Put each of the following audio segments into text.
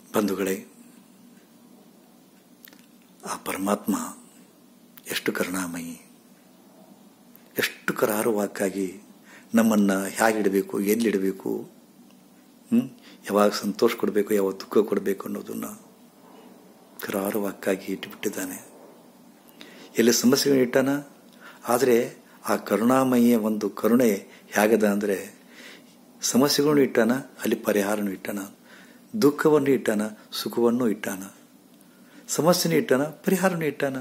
ಬಂಧುಗಳೇ ಆ ಪರಮಾತ್ಮ ಎಷ್ಟು ಕರುಣಾಮಯಿ ಎಷ್ಟು ಕರಾರುವಾಕ್ಕಾಗಿ ನಮ್ಮನ್ನು ಹೇಗಿಡಬೇಕು ಎಲ್ಲಿಡಬೇಕು ಹ್ಞೂ ಯಾವಾಗ ಸಂತೋಷ ಕೊಡಬೇಕು ಯಾವಾಗ ದುಃಖ ಕೊಡಬೇಕು ಅನ್ನೋದನ್ನು ಕರಾರುವಾಕ್ಕಾಗಿ ಇಟ್ಟುಬಿಟ್ಟಿದ್ದಾನೆ ಎಲ್ಲಿ ಸಮಸ್ಯೆಗಳನ್ನ ಇಟ್ಟಾನ ಆದರೆ ಆ ಕರುಣಾಮಯಿಯ ಒಂದು ಕರುಣೆ ಹೇಗದ ಅಂದರೆ ಸಮಸ್ಯೆಗಳನ್ನು ಇಟ್ಟಾನ ಅಲ್ಲಿ ಪರಿಹಾರನೂ ಇಟ್ಟಾನ ದುಃಖವನ್ನು ಇಟ್ಟಾನ ಸುಖವನ್ನು ಇಟ್ಟಾನ ಸಮಸ್ಯೆನೂ ಇಟ್ಟಾನ ಪರಿಹಾರನೂ ಇಟ್ಟಾನ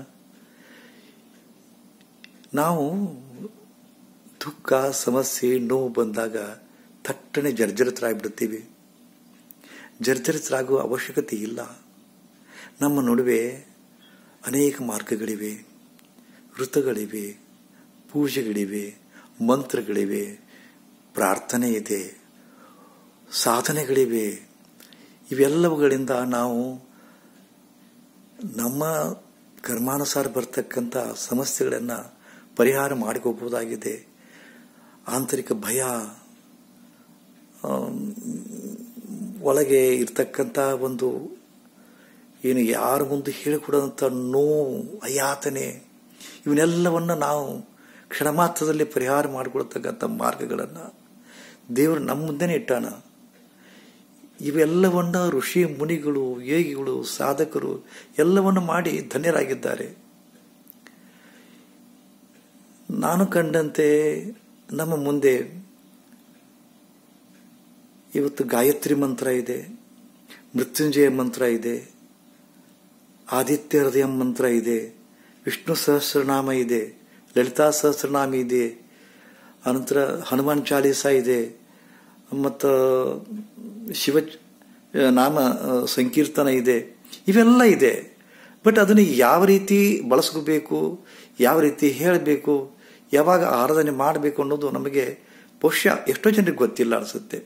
ನಾವು ದುಃಖ ಸಮಸ್ಯೆ ನೋವು ಬಂದಾಗ ಥಟ್ಟನೆ ಜರ್ಜರಿತರಾಗ್ಬಿಡ್ತೀವಿ ಜರ್ಜರಿತರಾಗುವ ಅವಶ್ಯಕತೆ ಇಲ್ಲ ನಮ್ಮ ನಡುವೆ ಅನೇಕ ಮಾರ್ಗಗಳಿವೆ ವೃತ್ತಗಳಿವೆ ಪೂಜೆಗಳಿವೆ ಮಂತ್ರಗಳಿವೆ ಪ್ರಾರ್ಥನೆ ಇದೆ ಸಾಧನೆಗಳಿವೆ ಇವೆಲ್ಲವುಗಳಿಂದ ನಾವು ನಮ್ಮ ಕರ್ಮಾನುಸಾರ ಬರ್ತಕ್ಕಂಥ ಸಮಸ್ಯೆಗಳನ್ನು ಪರಿಹಾರ ಮಾಡಿಕೋಬಹುದಾಗಿದೆ ಆಂತರಿಕ ಭಯ ಒಳಗೆ ಇರ್ತಕ್ಕಂಥ ಒಂದು ಏನು ಯಾರ ಮುಂದೆ ಹೇಳಿಕೊಡೋಂಥ ನೋವು ಅಯಾತನೆ ಇವನ್ನೆಲ್ಲವನ್ನು ನಾವು ಕ್ಷಣ ಮಾತ್ರದಲ್ಲಿ ಪರಿಹಾರ ಮಾಡಿಕೊಳ್ತಕ್ಕಂಥ ಮಾರ್ಗಗಳನ್ನು ದೇವರು ನಮ್ಮ ಮುಂದೆನೇ ಇಟ್ಟಾನ ಇವೆಲ್ಲವನ್ನ ಋಷಿ ಮುನಿಗಳು ಯೋಗಿಗಳು ಸಾಧಕರು ಎಲ್ಲವನ್ನು ಮಾಡಿ ಧನ್ಯರಾಗಿದ್ದಾರೆ ನಾನು ಕಂಡಂತೆ ನಮ್ಮ ಮುಂದೆ ಇವತ್ತು ಗಾಯತ್ರಿ ಮಂತ್ರ ಇದೆ ಮೃತ್ಯುಂಜಯ ಮಂತ್ರ ಇದೆ ಆದಿತ್ಯ ಹೃದಯ ಮಂತ್ರ ಇದೆ ವಿಷ್ಣು ಸಹಸ್ರನಾಮ ಇದೆ ಲಲಿತಾ ಸಹಸ್ರನಾಮ ಇದೆ ಅನಂತರ ಹನುಮಾನ್ ಚಾಲೀಸ ಇದೆ ಮತ್ತು ಶಿವ ನಾಮ ಸಂಕೀರ್ತನ ಇದೆ ಇವೆಲ್ಲ ಇದೆ ಬಟ್ ಅದನ್ನು ಯಾವ ರೀತಿ ಬಳಸ್ಕೋಬೇಕು ಯಾವ ರೀತಿ ಹೇಳಬೇಕು ಯಾವಾಗ ಆರಾಧನೆ ಮಾಡಬೇಕು ಅನ್ನೋದು ನಮಗೆ ಬಹುಶಃ ಎಷ್ಟೋ ಜನರಿಗೆ ಗೊತ್ತಿಲ್ಲ ಅನಿಸುತ್ತೆ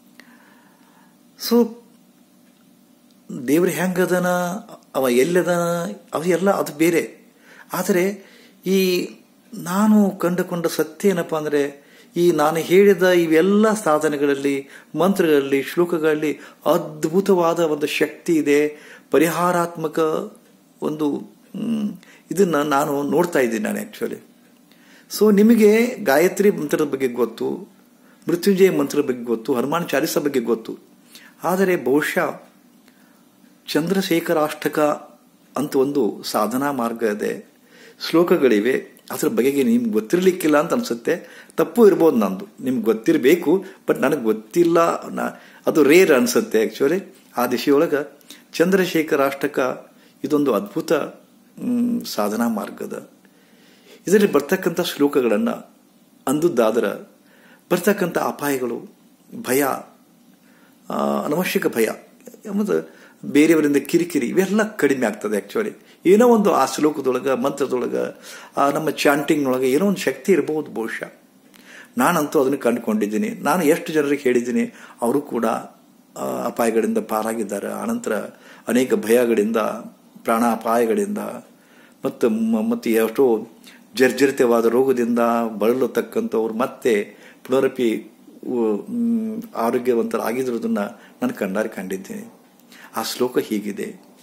ಸೊ ದೇವ್ರು ಹೆಂಗದನ ಅವ ಎಲ್ಲದನ ಅವೆಲ್ಲ ಅದು ಬೇರೆ ಆದರೆ ಈ ನಾನು ಕಂಡುಕೊಂಡ ಸತ್ಯ ಏನಪ್ಪ ಅಂದರೆ ಈ ನಾನು ಹೇಳಿದ ಇವೆಲ್ಲ ಸಾಧನೆಗಳಲ್ಲಿ ಮಂತ್ರಗಳಲ್ಲಿ ಶ್ಲೋಕಗಳಲ್ಲಿ ಅದ್ಭುತವಾದ ಒಂದು ಶಕ್ತಿ ಇದೆ ಪರಿಹಾರಾತ್ಮಕ ಒಂದು ಇದನ್ನ ನಾನು ನೋಡ್ತಾ ಇದ್ದೀನಿ ನಾನು ಆ್ಯಕ್ಚುಲಿ ಸೊ ನಿಮಗೆ ಗಾಯತ್ರಿ ಮಂತ್ರದ ಬಗ್ಗೆ ಗೊತ್ತು ಮೃತ್ಯುಂಜಯ ಮಂತ್ರದ ಬಗ್ಗೆ ಗೊತ್ತು ಹನುಮಾನ್ ಚಾಲಿಸ ಬಗ್ಗೆ ಗೊತ್ತು ಆದರೆ ಬಹುಶಃ ಚಂದ್ರಶೇಖರಾಷ್ಟಕ ಅಂತ ಒಂದು ಸಾಧನಾ ಮಾರ್ಗ ಇದೆ ಶ್ಲೋಕಗಳಿವೆ ಅದ್ರ ಬಗೆಗೆ ನಿಮ್ಗೆ ಗೊತ್ತಿರಲಿಕ್ಕಿಲ್ಲ ಅಂತ ಅನ್ಸುತ್ತೆ ತಪ್ಪು ಇರ್ಬೋದು ನಂದು ನಿಮ್ಗೆ ಗೊತ್ತಿರಬೇಕು ಬಟ್ ನನಗೆ ಗೊತ್ತಿಲ್ಲ ಅದು ರೇರ್ ಅನ್ಸುತ್ತೆ ಆ್ಯಕ್ಚುಲಿ ಆ ದಿಶೆಯೊಳಗೆ ಚಂದ್ರಶೇಖರಾಷ್ಟಕ ಇದೊಂದು ಅದ್ಭುತ ಸಾಧನಾ ಮಾರ್ಗದ ಇದರಲ್ಲಿ ಬರ್ತಕ್ಕಂಥ ಶ್ಲೋಕಗಳನ್ನು ಅಂದುದ್ದಾದ್ರೆ ಬರ್ತಕ್ಕಂಥ ಅಪಾಯಗಳು ಭಯ ಅನವಶ್ಯಕ ಭಯ ಮತ್ತು ಬೇರೆಯವರಿಂದ ಕಿರಿಕಿರಿ ಇವೆಲ್ಲ ಕಡಿಮೆ ಆಗ್ತದೆ ಆ್ಯಕ್ಚುಲಿ ಏನೋ ಒಂದು ಆ ಶ್ಲೋಕದೊಳಗೆ ಮಂತ್ರದೊಳಗೆ ಆ ನಮ್ಮ ಚಾಂಟಿಂಗ್ನೊಳಗೆ ಏನೋ ಒಂದು ಶಕ್ತಿ ಇರಬಹುದು ಬಹುಶಃ ನಾನಂತೂ ಅದನ್ನು ಕಂಡುಕೊಂಡಿದ್ದೀನಿ ನಾನು ಎಷ್ಟು ಜನರಿಗೆ ಹೇಳಿದ್ದೀನಿ ಅವರು ಕೂಡ ಅಪಾಯಗಳಿಂದ ಪಾರಾಗಿದ್ದಾರೆ ಆನಂತರ ಅನೇಕ ಭಯಗಳಿಂದ ಪ್ರಾಣಾಪಾಯಗಳಿಂದ ಮತ್ತು ಮತ್ತು ಎಷ್ಟೋ ಜರ್ಜರಿತವಾದ ರೋಗದಿಂದ ಬಳಲತಕ್ಕಂಥವ್ರು ಮತ್ತೆ ಪುನರಪಿ ಆರೋಗ್ಯವಂತರಾಗಿರೋದನ್ನ ನಾನು ಕಣ್ಣಾರೆ ಕಂಡಿದ್ದೀನಿ ಆ ಶ್ಲೋಕ ಹೀಗಿದೆ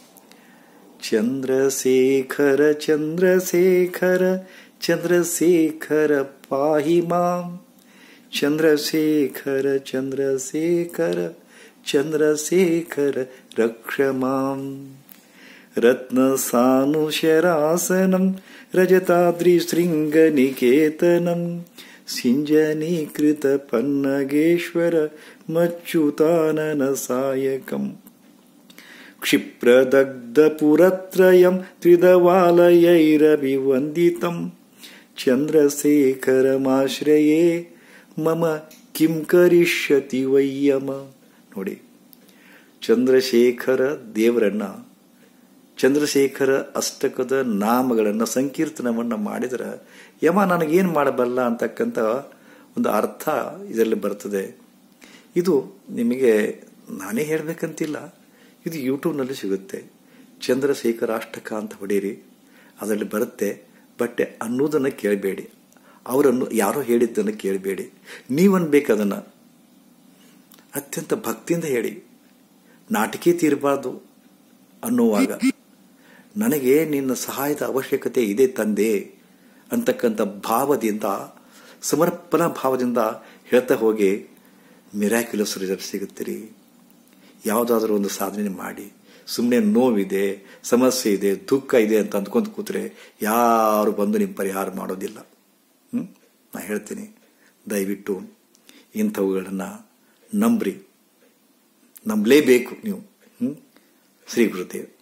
ಚಂದ್ರಶೇಖರ ಚಂದ್ರಶೇಖರ ಚಂದ್ರಶೇಖರ ಪಾಹಿ ಮಾಂ ಚಂದ್ರಶೇಖರ ಚಂದ್ರಶೇಖರ ಚಂದ್ರಶೇಖರ ರಕ್ಷ ಮಾಂ ರತ್ನ ಸಾನುಶರಾಸನಂ ರಜತಾದ್ರಿ ಶೃಂಗನಿಕೇತನಂ ಸಿಂಜನೀಕೃತ ಪನ್ನಗೇಶ್ವರ ಮಚ್ಚುತಾನನ ಸಾಯಕಂ क्षिप्रदग्धपुरत्रयं त्रिदवालयैरभिवन्दितं ಚಂದ್ರಶೇಖರಮಾಶ್ರಯೇ ಮಮ ಕಿಂ ಕರಿಷ್ಯತಿ ವಯ್ಯಮ ನೋಡಿ ಚಂದ್ರಶೇಖರ ದೇವರನ್ನ ಚಂದ್ರಶೇಖರ ಅಷ್ಟಕದ ನಾಮಗಳನ್ನು ಸಂಕೀರ್ತನವನ್ನು ಮಾಡಿದರೆ ಯಮ ನನಗೇನು ಮಾಡಬಲ್ಲ ಅಂತಕ್ಕಂಥ ಒಂದು ಅರ್ಥ ಇದರಲ್ಲಿ ಬರ್ತದೆ ಇದು ನಿಮಗೆ ನಾನೇ ಹೇಳಬೇಕಂತಿಲ್ಲ ಇದು ಯೂಟ್ಯೂಬ್ನಲ್ಲಿ ಸಿಗುತ್ತೆ ಚಂದ್ರಶೇಖರಾಷ್ಟಕ ಅಂತ ಹೊಡೀರಿ ಅದರಲ್ಲಿ ಬರುತ್ತೆ ಬಟ್ ಅನ್ನೋದನ್ನು ಕೇಳಬೇಡಿ ಅವರನ್ನು ಯಾರೋ ಹೇಳಿದ್ದನ್ನು ಕೇಳಬೇಡಿ ನೀವು ಅನ್ಬೇಕು ಅದನ್ನು ಅತ್ಯಂತ ಭಕ್ತಿಯಿಂದ ಹೇಳಿ ನಾಟಕೇ ತೀರಬಾರ್ದು ಅನ್ನುವಾಗ ನನಗೆ ನಿನ್ನ ಸಹಾಯದ ಅವಶ್ಯಕತೆ ಇದೆ ತಂದೆ ಅಂತಕ್ಕಂಥ ಭಾವದಿಂದ ಸಮರ್ಪಣಾ ಭಾವದಿಂದ ಹೇಳ್ತಾ ಹೋಗಿ ಮಿರಾಕ್ಯುಲಸ್ ರಿಸಲ್ಟ್ ಸಿಗುತ್ತೀರಿ ಯಾವುದಾದ್ರೂ ಒಂದು ಸಾಧನೆ ಮಾಡಿ ಸುಮ್ಮನೆ ನೋವಿದೆ ಸಮಸ್ಯೆ ಇದೆ ದುಃಖ ಇದೆ ಅಂತ ಅಂದ್ಕೊಂಡು ಕೂತ್ರೆ ಯಾರು ಬಂದು ನಿಮ್ಮ ಪರಿಹಾರ ಮಾಡೋದಿಲ್ಲ ಹ್ಞೂ ನಾ ಹೇಳ್ತೀನಿ ದಯವಿಟ್ಟು ಇಂಥವುಗಳನ್ನು ನಂಬ್ರಿ ನಂಬಲೇಬೇಕು ನೀವು ಹ್ಞೂ ಶ್ರೀ ಗುರುದೇವ್